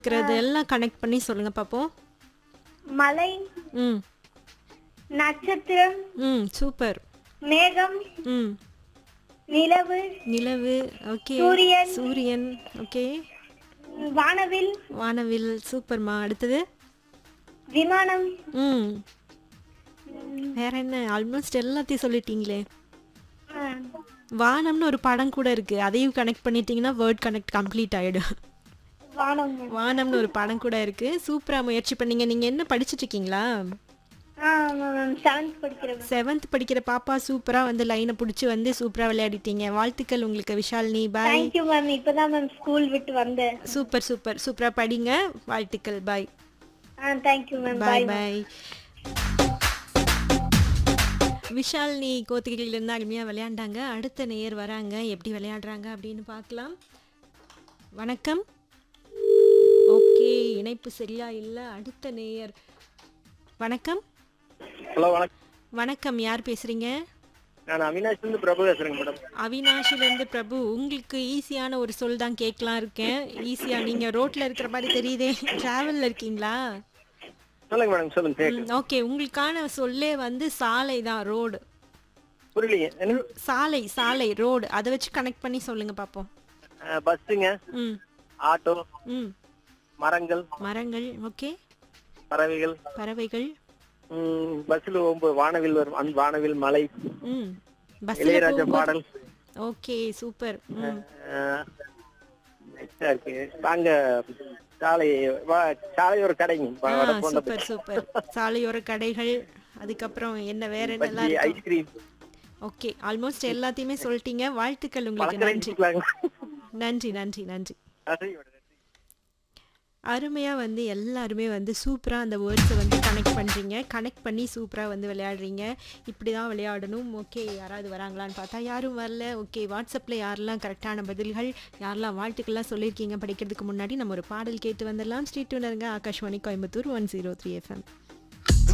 இருக்கிறது எல்லாம் கனெக்ட் பண்ணி சொல்லுங்க பாப்போம் மலை ம் நட்சத்திரம் ம் சூப்பர் மேகம் ம் நிலவு நிலவு ஓகே சூரியன். சூரியன் ஓகே வானவில் வானவில் சூப்பர்மா அடுத்தது விமானம் ம் வேற என்ன ஆல்மோஸ்ட் எல்லாத்தையும் சொல்லிட்டீங்களே ஆ, வானம்னு ஒரு படம் கூட இருக்கு அதையும் கனெக்ட் பண்ணிட்டீங்கன்னா வேர்ட் கனெக்ட் கம்ப்ளீட் ஆயிடும் வானம் வானம்னு ஒரு படம் கூட இருக்கு சூப்பரா முயற்சி பண்ணீங்க நீங்க என்ன படிச்சிட்டு இருக்கீங்களா செவன்த் படிக்கிறேன் செவன்த் படிக்கிற பாப்பா சூப்பரா வந்து லைனை பிடிச்சி வந்து சூப்பரா விளையாடிட்டீங்க வாழ்த்துக்கள் உங்களுக்கு விஷாலினி பாய் தேங்க்யூ மேம் இப்பதான் மேம் ஸ்கூல் விட்டு வந்தேன் சூப்பர் சூப்பர் சூப்பரா படிங்க வாழ்த்துக்கள் பாய் ஆ thank you ma'am bye bye bye Vishalini கோத்திகையில இருந்து அருமையா விளையாண்டாங்க அடுத்த நேயர் வராங்க எப்படி விளையாடுறாங்க அப்படின்னு பார்க்கலாம் வணக்கம் ஓகே இணைப்பு சரியா இல்ல அடுத்த நேயர் வணக்கம் ஹலோ வணக்கம் வணக்கம் யார் பேசுறீங்க நான் அவினாஷ்ல இருந்து பிரபு பேசுறேங்க மேடம் அவினாஷில இருந்து பிரபு உங்களுக்கு ஈஸியான ஒரு சொல் தான் கேட்கலாம் இருக்கேன் ஈஸியா நீங்க ரோட்ல இருக்கிற மாதிரி தெரியுதே டிராவல்ல இருக்கீங்களா சொல்லுங்க மேடம் சொல்லுங்க கேக்கு ஓகே உங்களுக்கான சொல்லே வந்து சாலை தான் ரோடு புரியலைங்க என்ன சாலை சாலை ரோடு அதை வச்சு கனெக்ட் பண்ணி சொல்லுங்க பாப்போம் அஹ், பஸ்ஸுங்க ம் ஆட்டோ ம் மரங்கள் மரங்கள் ஓகே பறவைகள் பறவைகள் ம், பஸ்ஸில் போகும்போது வானவில் வரும் அந்த வானவில் மலை ம் பஸ்ல இளையராஜா பாடல் ஓகே சூப்பர் ம் அஹ், next ஆ இருக்கு வாங்க சாலை வா- சாலை ஒரு கடைங்க ஆ வ- வட போன்ற சூப்பர் சூப்பர் சாலையோர கடைகள் அதுக்கப்புறம் என்ன வேற என்னெல்லாம் பஜ்ஜி இருக்கும் ஐஸ்கிரீம் ஓகே ஆல்மோஸ்ட் எல்லாத்தையுமே சொல்லிட்டீங்க வாழ்த்துக்கள் உங்களுக்கு பழக்கடை நன்றி நன்றி நன்றி நன்றி அருமையாக வந்து எல்லாருமே வந்து சூப்பராக அந்த வேர்ட்ஸை வந்து கனெக்ட் பண்ணுறீங்க கனெக்ட் பண்ணி சூப்பராக வந்து விளையாடுறீங்க இப்படி தான் விளையாடணும் ஓகே யாராவது வராங்களான்னு பார்த்தா யாரும் வரல ஓகே வாட்ஸ்அப்பில் யாரெல்லாம் கரெக்டான பதில்கள் யாரெல்லாம் வாழ்த்துக்கள்லாம் சொல்லியிருக்கீங்க படிக்கிறதுக்கு முன்னாடி நம்ம ஒரு பாடல் கேட்டு வந்துடலாம் ஸ்ட்ரீட் இருங்க Akashvani Coimbatore one zero three FM